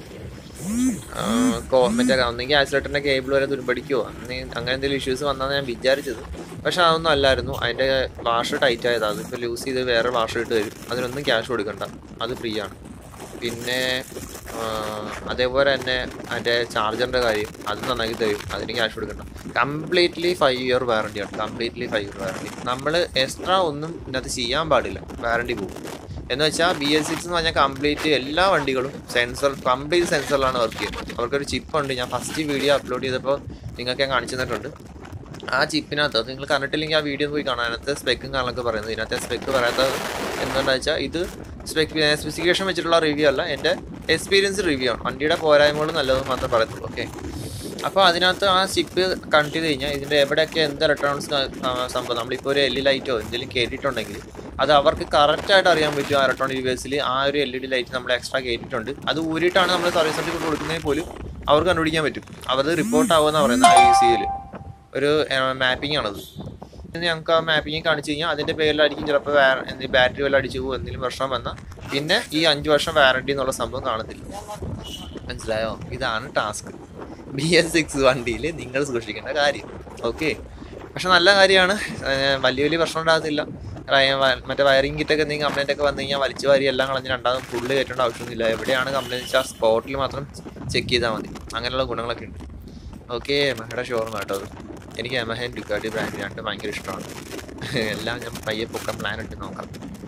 ആ, കോ- മറ്റേ ഒന്നെങ്കിൽ ആക്സിലേറ്ററിൻ്റെ കേബിൾ വരെ തുരുമ്പടിക്കുമോ അങ്ങനെ അങ്ങനെ എന്തെങ്കിലും ഇഷ്യൂസ് വന്നാന്ന് ഞാൻ വിചാരിച്ചത് പക്ഷെ അതൊന്നും അല്ലായിരുന്നു അതിൻ്റെ വാഷ് ടൈറ്റ് ആയതാണ് അതിപ്പോൾ ലൂസ് ചെയ്ത് വേറെ വാഷ് ഇട്ട് തരും അതിനൊന്നും ക്യാഷ് കൊടുക്കണ്ട അത് ഫ്രീ ആണ് പിന്നെ ആ, അതേപോലെ തന്നെ അതിൻ്റെ ചാർജറിൻ്റെ കാര്യം അത് നന്നാക്കി തരും അതിന് ക്യാഷ് കൊടുക്കണ്ട കംപ്ലീറ്റ്ലി ഫൈവ് ഇയർ വാറണ്ടിയാണ് കംപ്ലീറ്റ്ലി ഫൈവ് ഇയർ വാറണ്ടി നമ്മൾ എക്സ്ട്രാ ഒന്നും ഇതിനകത്ത് ചെയ്യാൻ പാടില്ല വാറണ്ടി പോകും എന്ന് വെച്ചാൽ ബി എസ് സിക്സ് എന്ന് പറഞ്ഞാൽ കംപ്ലീറ്റ് എല്ലാ വണ്ടികളും സെൻസർ കംപ്ലീറ്റ് സെൻസറിലാണ് വർക്ക് ചെയ്യുന്നത് അവർക്കൊരു ചിപ്പ് ഉണ്ട് ഞാൻ ഫസ്റ്റ് വീഡിയോ അപ്ലോഡ് ചെയ്തപ്പോൾ നിങ്ങൾക്ക് ഞാൻ കാണിച്ചു തന്നിട്ടുണ്ട് ആ ചിപ്പിനകത്ത് അത് നിങ്ങൾ കണ്ടിട്ടില്ലെങ്കിൽ ആ വീഡിയോ പോയി കാണാം അതിനകത്ത് സ്പെക്കും കാര്യങ്ങളൊക്കെ പറയുന്നത് ഇതിനകത്തെ സ്പെക്ക് പറയാത്തത് എന്താണെന്ന് വെച്ചാൽ ഇത് സ്പെക് സ്പെസിഫിക്കേഷൻ വെച്ചിട്ടുള്ള റിവ്യൂ അല്ല എൻ്റെ എക്സ്പീരിയൻസ് റിവ്യൂ ആണ് വണ്ടിയുടെ പോരായ്മകളും നല്ലതും മാത്രമേ പറയത്തുള്ളൂ ഓക്കെ അപ്പോൾ അതിനകത്ത് ആ ചിപ്പ് കണക്ട് ചെയ്ത് കഴിഞ്ഞാൽ ഇതിൻ്റെ എവിടെയൊക്കെ എന്ത് ഇലക്ട്രോണിക്സ് സംഭവം നമ്മളിപ്പോൾ ഒരു എൽ ഇ ലൈറ്റോ എന്തെങ്കിലും കയറ്റിയിട്ടുണ്ടെങ്കിൽ അത് അവർക്ക് കറക്റ്റായിട്ട് അറിയാൻ പറ്റും ആ ഇലക്ട്രോണിക് ഡിവൈസിൽ ആ ഒരു എൽ ഇ ഡി ലൈറ്റ് നമ്മൾ എക്സ്ട്രാ കയറ്റിയിട്ടുണ്ട് അത് ഊരിയിട്ടാണ് നമ്മൾ സർവീസ് സെൻറ്ററിൽ കൊടുക്കുന്നതിൽ പോലും അവർക്ക് കണ്ടുപിടിക്കാൻ പറ്റും അവർ റിപ്പോർട്ട് ആവുമെന്നാണ് പറയുന്നത് ഐ സിയിൽ ഒരു മാപ്പിംഗ് ആണത് ഇനി ഞങ്ങൾക്ക് ആ മാപ്പിംഗ് കാണിച്ചു കഴിഞ്ഞാൽ അതിൻ്റെ പേരിലായിരിക്കും ചിലപ്പോൾ വേറെ എന്തെങ്കിലും ബാറ്ററി വല്ല അടിച്ചു പോകും എന്തെങ്കിലും പ്രശ്നം വന്നാൽ പിന്നെ ഈ അഞ്ച് വർഷം വാറണ്ടി എന്നുള്ള സംഭവം കാണത്തില്ല മനസ്സിലായോ ഇതാണ് ടാസ്ക് ബി എസ് സിക്സ് വണ്ടിയിൽ നിങ്ങൾ സൂക്ഷിക്കേണ്ട കാര്യം ഓക്കെ പക്ഷെ നല്ല കാര്യമാണ് ഏർ വലിയ വലിയ പ്രശ്നം ഉണ്ടാകത്തില്ല റയ- വ- മറ്റേ വയറിംഗ് കിറ്റൊക്കെ എന്തെങ്കിലും കംപ്ലൈൻ്റ് ഒക്കെ വന്നു കഴിഞ്ഞാൽ വലിച്ചു വാരി എല്ലാം കളഞ്ഞ് രണ്ടാമത് ഫുള്ള് കയറ്റേണ്ട ആവശ്യമൊന്നുമില്ല എവിടെയാണ് കംപ്ലൈൻറ്റ് വെച്ചാൽ സ്പോട്ടിൽ മാത്രം ചെക്ക് ചെയ്താൽ മതി അങ്ങനെയുള്ള ഗുണങ്ങളൊക്കെ ഉണ്ട് ഓക്കെ മെഹയുടെ ഷോറൂം കേട്ടോ അത് എനിക്ക് എമഹൻ ഡുക്കാട്ടി ബ്രാൻഡ് രണ്ട് ഭയങ്കര ഇഷ്ടമാണ് എല്ലാം ഞാൻ പയ്യെ പൊക്കാൻ പ്ലാൻ ഇട്ട് നോക്കാം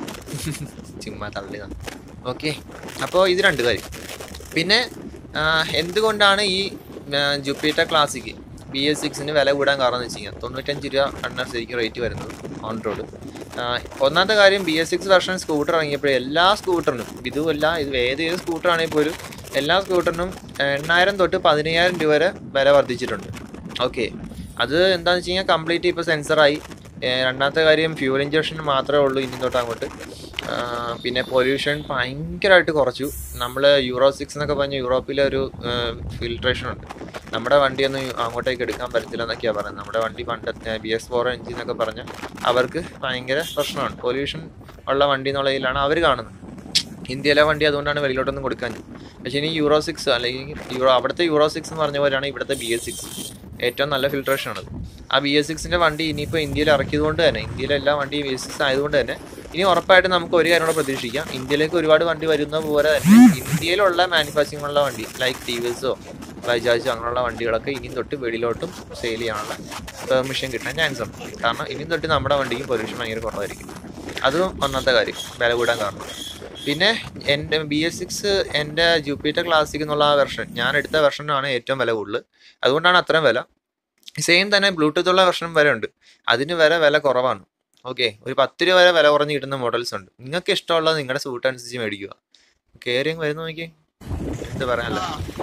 ചുമ്മാ തള്ളിയതാണ് ഓക്കെ അപ്പോൾ ഇത് രണ്ട് കാര്യം പിന്നെ ആ, എന്തുകൊണ്ടാണ് ഈ ജുപ്പിറ്റർ ക്ലാസിക് ബി എസ് സിക്സിന് വില കൂടാൻ കാരണം എന്ന് വെച്ച് കഴിഞ്ഞാൽ തൊണ്ണൂറ്റഞ്ച് രൂപ ആണ് ശരിക്കും റേറ്റ് വരുന്നത് ഓൺ റോഡ് ഒന്നാമത്തെ കാര്യം B S six version scooter ഇറങ്ങിയപ്പോൾ എല്ലാ സ്കൂട്ടറിനും ഇതുമല്ല ഇത് ഏത് ഏത് സ്കൂട്ടർ ആണെങ്കിൽ പോലും എല്ലാ സ്കൂട്ടറിനും എണ്ണായിരം തൊട്ട് പതിനയ്യായിരം രൂപ വരെ വില വർദ്ധിച്ചിട്ടുണ്ട് ഓക്കെ അത് എന്താണെന്ന് വെച്ച് കഴിഞ്ഞാൽ കംപ്ലീറ്റ് ഇപ്പോൾ സെൻസറായി രണ്ടാമത്തെ കാര്യം ഫ്യൂൽ ഇഞ്ചക്ഷൻ മാത്രമേ ഉള്ളൂ ഇനി തൊട്ട് അങ്ങോട്ട് ആ, പിന്നെ പൊല്യൂഷൻ ഭയങ്കരമായിട്ട് കുറച്ചു നമ്മൾ യൂറോ സിക്സ് എന്നൊക്കെ പറഞ്ഞ യൂറോപ്പിലെ ഒരു ഫിൽട്രേഷൻ ഉണ്ട് നമ്മുടെ വണ്ടിയൊന്നും അങ്ങോട്ടേക്ക് എടുക്കാൻ പറ്റത്തില്ല എന്നൊക്കെയാണ് പറയുന്നത് നമ്മുടെ വണ്ടി പണ്ടത്തെ ബി എസ് ഫോർ എഞ്ചിൻ എന്നൊക്കെ പറഞ്ഞാൽ അവർക്ക് ഭയങ്കര പ്രശ്നമാണ് പൊല്യൂഷൻ ഉള്ള വണ്ടി എന്നുള്ളതിലാണ് അവർ കാണുന്നത് ഇന്ത്യയിലെ വണ്ടി അതുകൊണ്ടാണ് വെളിയിലോട്ടൊന്നും കൊടുക്കാൻ പക്ഷേ ഇനി യൂറോ സിക്സ് അല്ലെങ്കിൽ യൂറോ അവിടുത്തെ യൂറോ സിക്സ് എന്ന് പറഞ്ഞ പോലെയാണ് ഇവിടുത്തെ ബി എസ് സിക്സ് ഏറ്റവും നല്ല ഫിൽട്രേഷൻ ആണത് ആ ബി എസ് സിക്സിൻ്റെ വണ്ടി ഇനിയിപ്പോൾ ഇന്ത്യയിൽ ഇറക്കിയത് കൊണ്ട് തന്നെ ഇന്ത്യയിലെ എല്ലാ വണ്ടിയും ബി എസ് സിക്സ് ആയതുകൊണ്ട് തന്നെ ഇനി ഉറപ്പായിട്ടും നമുക്ക് ഒരു കാര്യം കൂടെ പ്രതീക്ഷിക്കാം ഇന്ത്യയിലേക്ക് ഒരുപാട് വണ്ടി വരുന്ന പോലെ തന്നെ ഇന്ത്യയിലുള്ള മാനുഫാക്ചറിംഗ് ഉള്ള വണ്ടി ലൈക്ക് ടി വി എസോ ബജാജ് അങ്ങനെയുള്ള വണ്ടികളൊക്കെ ഇനി തൊട്ട് വെളിയിലോട്ടും സെയിൽ ചെയ്യാനുള്ള പെർമിഷൻ കിട്ടാൻ ചാൻസ് ഉണ്ട് കാരണം ഇനി തൊട്ട് നമ്മുടെ വണ്ടിക്ക് പൊല്യൂഷൻ ഭയങ്കര കുറവായിരിക്കും അതും ഒന്നാമത്തെ കാര്യം വില കൂടാൻ കാരണം പിന്നെ എൻ്റെ ബി എസ് സിക്സ് എൻ്റെ ജൂപ്പിറ്റർ ക്ലാസിക് എന്നുള്ള ആ വെർഷൻ ഞാൻ എടുത്ത വെർഷനാണ് ഏറ്റവും വില കൂടുതൽ അതുകൊണ്ടാണ് അത്രയും വില സെയിം തന്നെ ബ്ലൂടൂത്ത് ഉള്ള വെർഷൻ വരെ ഉണ്ട് അതിന് വരെ വില കുറവാണ് ഓക്കെ ഒരു പത്ത് രൂപ വരെ വില കുറഞ്ഞ് കിട്ടുന്ന മോഡൽസ് ഉണ്ട് നിങ്ങൾക്ക് ഇഷ്ടമുള്ളത് നിങ്ങളുടെ സൂട്ട് അനുസരിച്ച് മേടിക്കുക കയറി വരുന്ന നോക്കി എന്ത് പറയാനല്ല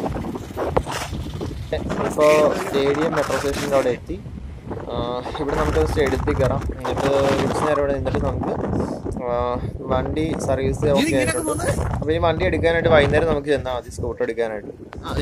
ഇപ്പോൾ സ്റ്റേഡിയം മെട്രോ സ്റ്റേഷൻ്റെ അവിടെ എത്തി ആഹ് ഇവിടെ നമുക്ക് സ്റ്റേഡിയത്തിൽ കയറാം എന്നിട്ട് കുറച്ച് നേരം ഇവിടെ നിന്നിട്ട് നമുക്ക് ആഹ് വണ്ടി സർവീസ് ഓക്കെ ആയിട്ടുണ്ട് അപ്പോൾ ഈ വണ്ടി എടുക്കാനായിട്ട് വൈകുന്നേരം നമുക്ക് ചെന്നാൽ മതി സ്കൂട്ടർ എടുക്കാനായിട്ട്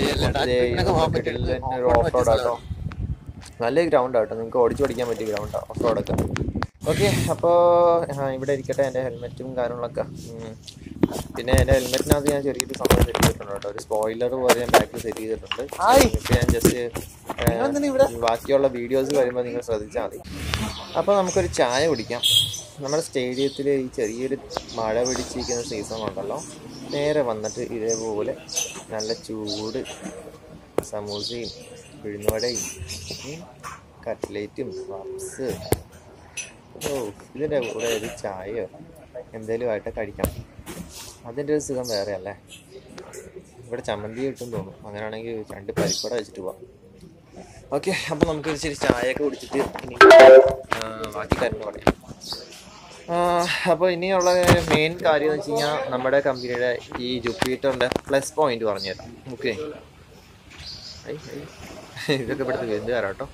ഓഫ് റോഡ് ആട്ടോ നല്ല ഗ്രൗണ്ട് ആട്ടോ നിങ്ങൾക്ക് ഓടിച്ചു പഠിക്കാൻ പറ്റിയ ഗ്രൗണ്ടാണ് ഓഫ് റോഡൊക്കെ ഓക്കെ അപ്പോൾ ഇവിടെ ഇരിക്കട്ടെ എൻ്റെ ഹെൽമെറ്റും കാര്യങ്ങളൊക്കെ ഉം. പിന്നെ എൻ്റെ ഹെൽമെറ്റിനകത്ത് ഞാൻ ചെറിയൊരു സംഭവം സെറ്റ് ചെയ്തിട്ടുണ്ട് കേട്ടോ ഒരു സ്പോയിലർ പോലെ ഞാൻ ബാക്കിൽ സെറ്റ് ചെയ്തിട്ടുണ്ട് ഇപ്പം ഞാൻ ജസ്റ്റ് ബാക്കിയുള്ള വീഡിയോസ് വരുമ്പോൾ നിങ്ങൾ ശ്രദ്ധിച്ചാൽ മതി അപ്പോൾ നമുക്കൊരു ചായ കുടിക്കാം നമ്മുടെ സ്റ്റേഡിയത്തിൽ ഈ ചെറിയൊരു മഴ പിടിച്ചിരിക്കുന്ന സീസൺ ഉണ്ടല്ലോ നേരെ വന്നിട്ട് ഇതേപോലെ നല്ല ചൂട് സമൂസയും ഉഴുന്നുവടയും ഉം, കട്ട്ലേറ്റും പപ്സ് ഓ ഇതിൻ്റെ കൂടെ ഒരു ചായയോ എന്തേലും ആയിട്ട് കഴിക്കണം അതിൻ്റെ ഒരു സുഖം വേറെ അല്ലേ ഇവിടെ ചമ്മന്തി കിട്ടും തോന്നും അങ്ങനെയാണെങ്കിൽ രണ്ട് പരിപ്പട വെച്ചിട്ട് പോവാം ഓക്കെ അപ്പോൾ നമുക്ക് ഇച്ചിരി ചായയൊക്കെ കുടിച്ചിട്ട് ഇനി ആ, ബാക്കി കാര്യങ്ങൾ പറയാം അപ്പോൾ ഇനിയുള്ള മെയിൻ കാര്യം എന്ന് വെച്ച് കഴിഞ്ഞാൽ നമ്മുടെ കമ്പനിയുടെ ഈ ജുപ്പിറ്ററിൻ്റെ പ്ലസ് പോയിന്റ് പറഞ്ഞുതരാം ഓക്കെ ഇതൊക്കെ ഇവിടുത്തെ എന്ത് തരാം കേട്ടോ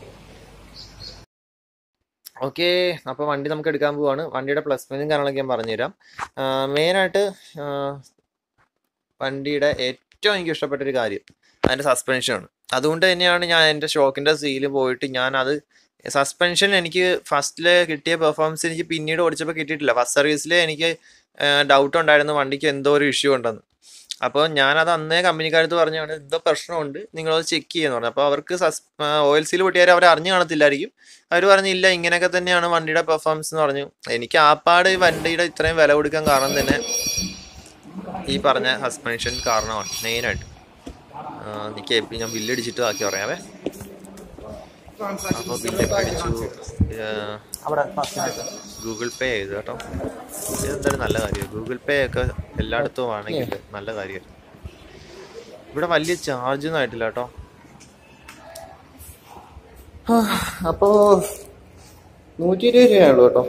ഓക്കെ അപ്പോൾ വണ്ടി നമുക്ക് എടുക്കാൻ പോവാണ് വണ്ടിയുടെ പ്ലസ് പോയിന്റും കാര്യങ്ങളൊക്കെ ഞാൻ പറഞ്ഞുതരാം മെയിനായിട്ട് വണ്ടിയുടെ ഏറ്റവും എനിക്ക് ഇഷ്ടപ്പെട്ട ഒരു കാര്യം അതിൻ്റെ സസ്പെൻഷനാണ് അതുകൊണ്ട് തന്നെയാണ് ഞാൻ എൻ്റെ ഷോക്കിൻ്റെ സീല് പോയിട്ട് ഞാൻ അത് സസ്പെൻഷൻ എനിക്ക് ഫസ്റ്റിൽ കിട്ടിയ പെർഫോമൻസ് എനിക്ക് പിന്നീട് ഓടിച്ചപ്പോൾ കിട്ടിയിട്ടില്ല ഫസ്റ്റ് സർവീസിൽ എനിക്ക് ഡൗട്ട് ഉണ്ടായിരുന്നു വണ്ടിക്ക് എന്തോ ഒരു ഇഷ്യൂ ഉണ്ടെന്ന് അപ്പോൾ ഞാനത് അന്നേ കമ്പനിക്കാരത്ത് പറഞ്ഞാണ് എന്തോ പ്രശ്നമുണ്ട് നിങ്ങളത് ചെക്ക് ചെയ്യുന്നു പറഞ്ഞു അപ്പോൾ അവർക്ക് സസ് ഓയിൽ സീൽ പൊട്ടിയാൽ അവർ അറിഞ്ഞു കാണത്തില്ലായിരിക്കും അവർ പറഞ്ഞില്ല ഇങ്ങനെയൊക്കെ തന്നെയാണ് വണ്ടിയുടെ പെർഫോമൻസ് എന്ന് പറഞ്ഞു എനിക്ക് ആപ്പാട് ഈ വണ്ടിയുടെ ഇത്രയും വില കൊടുക്കാൻ കാരണം തന്നെ ഈ പറഞ്ഞ സസ്പെൻഷൻ കാരണമാണ് മെയിനായിട്ട് എനിക്ക് എപ്പി ഞാൻ ബില്ലടിച്ചിട്ട് ബാക്കി പറയാവേ അപ്പോൾ ബില്ലൊക്കെ അടിച്ചു ഏഹ്, അവിടെ ഗൂഗിൾ പേ ചെയ്തു കേട്ടോ ഇതെന്തായാലും നല്ല കാര്യം ഗൂഗിൾ പേ ഒക്കെ എല്ലായിടത്തും ആണെങ്കിൽ നല്ല കാര്യം ഇവിടെ വലിയ ചാർജ് ഒന്നും ആയിട്ടില്ല കേട്ടോ അപ്പോ നൂറ്റി ഇരുപത് രൂപയുള്ളൂ കേട്ടോ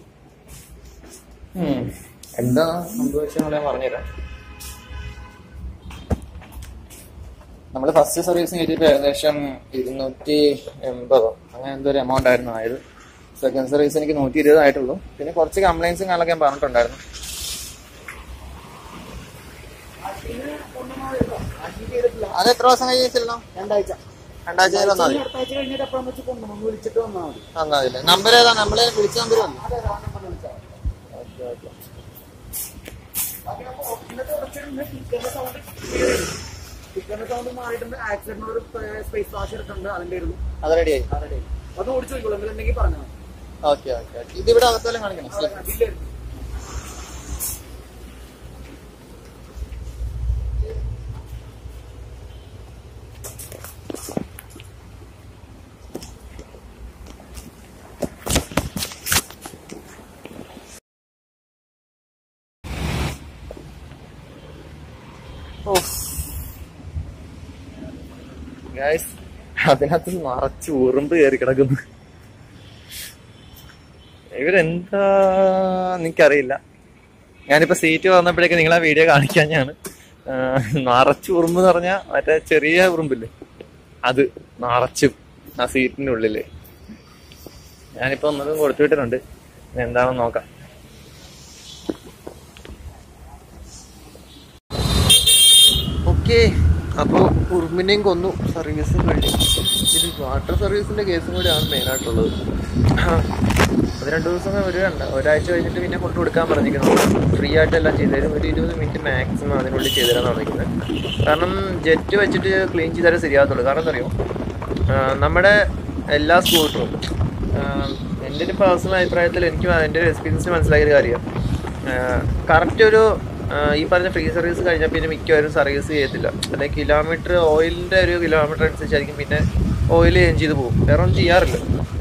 ഉം. എന്താ സംഭവിച്ചെന്ന് ഞാൻ പറഞ്ഞുതരാം നമ്മൾ ഫസ്റ്റ് സർവീസിന് കയറ്റിയപ്പോൾ ഏകദേശം ഇരുന്നൂറ്റി എൺപതോ അങ്ങനെ എന്തോ ഒരു എമൗണ്ട് ആയിരുന്നു ആയത് സെക്കൻഡ് സർവീസ് എനിക്ക് നൂറ്റി ഇരുപത് ആയിട്ടുള്ളൂ പിന്നെ കുറച്ച് കംപ്ലൈൻസും കാര്യങ്ങളൊക്കെ ഞാൻ പറഞ്ഞിട്ടുണ്ടായിരുന്നു അത് എത്ര ദിവസം കഴിഞ്ഞിട്ടില്ലോ രണ്ടാഴ്ച രണ്ടാഴ്ച കഴിഞ്ഞ് വന്നാൽ മതി അടുത്ത ആഴ്ച കഴിഞ്ഞിട്ട് എപ്പോഴാന്ന് വെച്ച് കൊണ്ടുവന്നു ഒന്ന് വിളിച്ചിട്ട് വന്നാൽ മതി വന്നാൽ മതി നമ്പർ ഏതാ നമ്മളെ വിളിച്ച നമ്പർ വന്നു അതെ ആ നമ്പർ വിളിച്ചാൽ ഓക്കെ ഓക്കെ സ്പീക്കറിന്റെ സൗണ്ട് മാറിയിട്ടുണ്ട് ആക്സിഡന്റ് ഒരു സ്പേസ് വാഷ് എടുത്തിട്ടുണ്ട് അതിന്റെ ഇരുന്നു അത് റെഡിയായി ആരുടെ അത് ഓടിച്ചു നോക്കിക്കോളൂ എന്തെങ്കിലും പറഞ്ഞാൽ ഓക്കെ ഓക്കെ ഓക്കെ ഇതിവിടെ അകത്തെല്ലാം കാണിക്കണം ബില്ല് ഗൈസ് അതിനകത്ത് നിറച്ച് ഉറുമ്പ് കയറി കിടക്കുന്നു ഇവരെന്താ എനിക്കറിയില്ല ഞാനിപ്പോ സീറ്റ് വന്നപ്പോഴേക്ക് നിങ്ങളെ വീഡിയോ കാണിക്കാഞ്ഞാണ് നിറച്ച് ഉറുമ്പ് എന്ന് പറഞ്ഞാൽ മറ്റേ ചെറിയ ഉറുമ്പില്ലേ അത് നിറച്ചും ആ സീറ്റിന്റെ ഉള്ളില് ഞാനിപ്പോ ഒന്നതും കൊടുത്തു വിട്ടിട്ടുണ്ട് ഇനി എന്താണെന്ന് നോക്കാം ഓക്കെ അപ്പോൾ ഉറുമ്പിനെയും കൊന്നു സർവീസും കഴിഞ്ഞു ഇത് വാട്ടർ സർവീസിന്റെ കേസും കൂടിയാണ് മെയിനായിട്ടുള്ളത് അത് രണ്ട് ദിവസം ഒരു രണ്ട് ഒരാഴ്ച കഴിഞ്ഞിട്ട് പിന്നെ കൊണ്ടു കൊടുക്കാൻ പറഞ്ഞിരിക്കുന്നു ഫ്രീ ആയിട്ട് എല്ലാം ചെയ്തു തരും ഒരു ഇരുപത് മിനിറ്റ് മാക്സിമം അതിനുള്ളിൽ ചെയ്തു തരാൻ പറഞ്ഞിരിക്കുന്നത് കാരണം ജെറ്റ് വെച്ചിട്ട് ക്ലീൻ ചെയ്താലേ ശരിയാകത്തുള്ളൂ കാരണം എന്താ അറിയോ ആ, നമ്മുടെ എല്ലാ സ്കൂട്ടറും എൻ്റെ ഒരു പേഴ്സണൽ അഭിപ്രായത്തിൽ എനിക്ക് എൻ്റെ ഒരു എക്സ്പീരിയൻസ് മനസ്സിലായ ഒരു കാര്യം കറക്റ്റ് ഒരു ആ, ഈ പറഞ്ഞ ഫ്രീ സർവീസ് കഴിഞ്ഞാൽ പിന്നെ മിക്കവരും സർവീസ് ചെയ്യത്തില്ല അല്ലെങ്കിൽ കിലോമീറ്റർ ഓയിലിൻ്റെ ഒരു കിലോമീറ്റർ അനുസരിച്ചായിരിക്കും പിന്നെ ഓയിൽ ചേഞ്ച് ചെയ്ത് പോകും വേറെ ഒന്നും ചെയ്യാറില്ല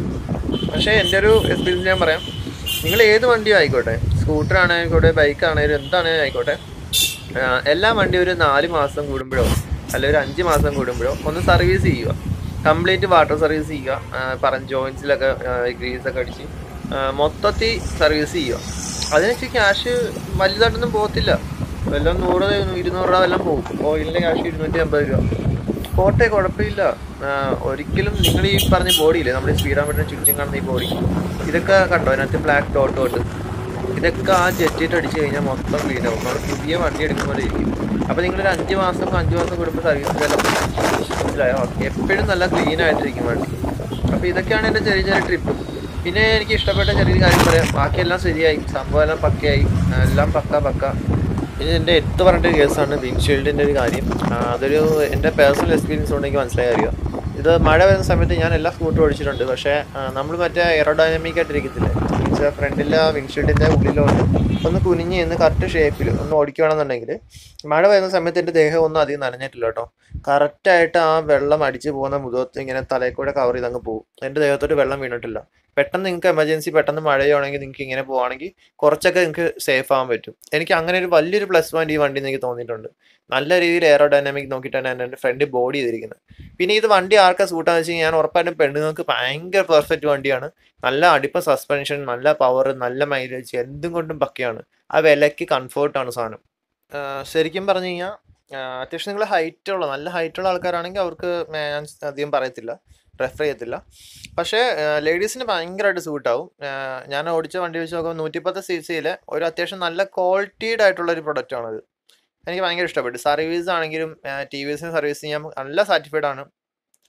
പക്ഷേ എൻ്റെ ഒരു എക്സ്പീരിയൻസ് ഞാൻ പറയാം നിങ്ങൾ ഏത് വണ്ടിയും ആയിക്കോട്ടെ സ്കൂട്ടർ ആണെങ്കിലോട്ടെ ബൈക്ക് ആണെങ്കിലും എന്താണെങ്കിലും ആയിക്കോട്ടെ ആ, എല്ലാ വണ്ടിയും ഒരു നാല് മാസം കൂടുമ്പോഴോ അല്ലെങ്കിൽ ഒരു അഞ്ച് മാസം കൂടുമ്പോഴോ ഒന്ന് സർവീസ് ചെയ്യുക കംപ്ലീറ്റ് വാട്ടർ സർവീസ് ചെയ്യുക ആ, പറഞ്ഞ ജോയിൻസിലൊക്കെ ഗ്രീസൊക്കെ അടിച്ച് ആ, മൊത്തത്തിൽ സർവീസ് ചെയ്യുക അതിനൊക്കെ ക്യാഷ് വലുതായിട്ടൊന്നും പോകത്തില്ല വല്ലതും നൂറ് ഇരുന്നൂറ് രൂപ വല്ലതും പോകും ഓയിലിൻ്റെ ക്യാഷ് ഇരുന്നൂറ്റി അമ്പത് രൂപ പോട്ടെ കുഴപ്പമില്ല ആ, ഒരിക്കലും നിങ്ങൾ ഈ പറഞ്ഞ ബോഡിയില്ലേ നമ്മുടെ സ്പീഡോമീറ്ററിന് ചുറ്റും കാണുന്ന ഈ ബോഡി ഇതൊക്കെ കണ്ടോ അതിനകത്ത് ബ്ലാക്ക് ഡോട്ട് ഡോട്ട് ഇതൊക്കെ ആ ജെറ്റിട്ട് അടിച്ചു കഴിഞ്ഞാൽ മൊത്തം ക്ലീൻ ആവും നമ്മൾ പുതിയ വണ്ടി എടുക്കുമ്പോൾ ഇരിക്കും അപ്പോൾ നിങ്ങളൊരു അഞ്ച് മാസം അഞ്ച് മാസം കൂടുമ്പോൾ സർവീസ് എല്ലാം മനസ്സിലായോ എപ്പോഴും നല്ല ക്ലീൻ ആയിട്ടിരിക്കും വണ്ടി അപ്പോൾ ഇതൊക്കെയാണ് എൻ്റെ ചെറിയ ചെറിയ ട്രിപ്പ് പിന്നെ എനിക്ക് ഇഷ്ടപ്പെട്ട ചെറിയൊരു കാര്യം പറയാം ബാക്കിയെല്ലാം ശരിയായി സംഭവം എല്ലാം പക്കയായി എല്ലാം പക്ക പക്ക ഇനി എൻ്റെ എടുത്ത് പറഞ്ഞിട്ട് കേസാണ് വിൻഷീൽഡിൻ്റെ ഒരു കാര്യം ആ, അതൊരു എൻ്റെ പേഴ്സണൽ എക്സ്പീരിയൻസ് കൊണ്ട് എനിക്ക് മനസ്സിലായ കാര്യം ഇത് മഴ വരുന്ന സമയത്ത് ഞാൻ എല്ലാ സ്കൂട്ടറും ഓടിച്ചിട്ടുണ്ട് പക്ഷേ നമ്മൾ മറ്റേ എയറോഡൈനമിക് ആയിട്ടിരിക്കത്തില്ലേ മീൻസ് ഫ്രണ്ടിലെ വിൻഷീൽഡിൻ്റെ ഉള്ളിലോട്ട് ഒന്ന് കുനിഞ്ഞ് നിന്ന് കറക്റ്റ് ഷേപ്പിൽ ഒന്ന് ഓടിക്കുകയാണെന്നുണ്ടെങ്കിൽ മഴ വരുന്ന സമയത്ത് എൻ്റെ ദേഹം ഒന്നും അധികം നനഞ്ഞിട്ടില്ല കേട്ടോ കറക്റ്റായിട്ട് ആ വെള്ളം അടിച്ച് പോകുന്ന മുഖത്ത് ഇങ്ങനെ തലയിൽ കൂടെ കവർ ചെയ്ത് അങ്ങ് പോകും എൻ്റെ ദേഹത്തോട്ട് വെള്ളം വീണിട്ടില്ല പെട്ടെന്ന് നിങ്ങൾക്ക് എമർജൻസി പെട്ടെന്ന് മഴയാണെങ്കിൽ നിങ്ങൾക്ക് ഇങ്ങനെ പോവുകയാണെങ്കിൽ കുറച്ചൊക്കെ നിങ്ങൾക്ക് സേഫ് ആവാൻ പറ്റും എനിക്ക് അങ്ങനെ ഒരു വലിയൊരു പ്ലസ് പോയിന്റ് ഈ വണ്ടി എനിക്ക് തോന്നിയിട്ടുണ്ട് നല്ല രീതിയിൽ എയറോഡൈനാമിക് നോക്കിയിട്ടാണ് എൻ്റെ ഫ്രണ്ട് ബോഡി ചെയ്തിരിക്കുന്നത് പിന്നെ ഇത് വണ്ടി ആർക്കാ സൂട്ടാന്ന് വെച്ച് കഴിഞ്ഞാൽ ഞാൻ ഉറപ്പായിട്ടും പെണ്ണുങ്ങൾക്ക് ഭയങ്കര പെർഫെക്റ്റ് വണ്ടിയാണ് നല്ല അടിപ്പ സസ്പെൻഷൻ നല്ല പവർ നല്ല മൈലേജ് എന്തും കൊണ്ടും പക്കയാണ് ആ വിലയ്ക്ക് കംഫർട്ടാണ് സാധനം ആഹ് ശരിക്കും പറഞ്ഞു കഴിഞ്ഞാൽ അത്യാവശ്യം നിങ്ങൾ ഹൈറ്റ് ഉള്ള നല്ല ഹൈറ്റ് ഉള്ള ആൾക്കാരാണെങ്കിൽ അവർക്ക് മേ- ഞാൻ അധികം പറയത്തില്ല റെഫർ ചെയ്യത്തില്ല പക്ഷേ ലേഡീസിന് ഭയങ്കരമായിട്ട് സൂട്ടാവും ഞാൻ ഓടിച്ച വണ്ടി വെച്ച് നോക്കുമ്പോൾ നൂറ്റിപ്പത്ത് സി സിയിലെ ഒരു അത്യാവശ്യം നല്ല ക്വാളിറ്റീഡ് ആയിട്ടുള്ള ഒരു പ്രൊഡക്റ്റ് ആണത് എനിക്ക് ഭയങ്കര ഇഷ്ടപ്പെട്ടു സർവീസ് ആണെങ്കിലും ടി വി എസിന് സർവീസ് ചെയ്യാൻ നല്ല സാറ്റിസ്ഫൈഡ് ആണ്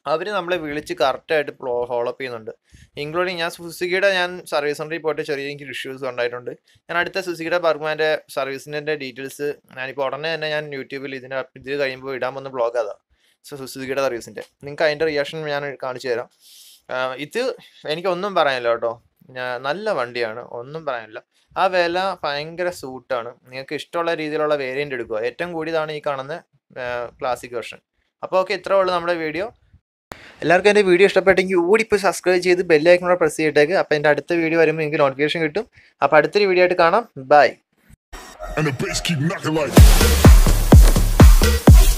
അവർ നമ്മളെ വിളിച്ച് കറക്റ്റായിട്ട് ഫോളോ അപ്പ് ചെയ്യുന്നുണ്ട് ഇൻക്ലൂഡിങ് ഞാൻ സുസുക്കിയുടെ ഞാൻ സർവീസ് സെൻറ്ററിൽ പോയിട്ട് ചെറിയ എനിക്ക് ഇഷ്യൂസ് ഉണ്ടായിട്ടുണ്ട് ഞാൻ അടുത്ത സുസുക്കിയുടെ ബർഗ്മാൻ്റെ സർവീസിൻ്റെ ഡീറ്റെയിൽസ് ഞാനിപ്പോൾ ഉടനെ തന്നെ ഞാൻ യൂട്യൂബിൽ ഇതിൻ്റെ ഇത് കഴിയുമ്പോൾ ഇടാൻ വന്ന ബ്ലോഗ് അതാ സോ സുസുക്കിയുടെ സർവീസിൻ്റെ നിങ്ങൾക്ക് അതിൻ്റെ റിയാക്ഷൻ ഞാൻ കാണിച്ചു തരാം ആ, ഇത് എനിക്കൊന്നും പറയാനില്ല കേട്ടോ ഞാ- നല്ല വണ്ടിയാണ് ഒന്നും പറയാനില്ല ആ വില ഭയങ്കര സൂട്ടാണ് നിങ്ങൾക്ക് ഇഷ്ടമുള്ള രീതിയിലുള്ള വേരിയൻ്റ് എടുക്കുക ഏറ്റവും കൂടിയതാണ് ഈ കാണുന്ന ക്ലാസിക് വെർഷൻ അപ്പോൾ ഓക്കെ ഇത്രേ ഉള്ളൂ നമ്മുടെ വീഡിയോ എല്ലാവർക്കും എൻ്റെ വീഡിയോ ഇഷ്ടപ്പെട്ടെങ്കിൽ ഓടിപ്പോൾ സബ്സ്ക്രൈബ് ചെയ്ത് ബെല്ലൈക്കനോട് പ്രസ് ചെയ്തിട്ടേക്ക് അപ്പോൾ എൻ്റെ അടുത്ത വീഡിയോ വരുമ്പോൾ നിങ്ങൾക്ക് നോട്ടിഫിക്കേഷൻ കിട്ടും അപ്പോൾ അടുത്തൊരു വീഡിയോ ആയിട്ട് കാണാം bye and the bass keep knocking like.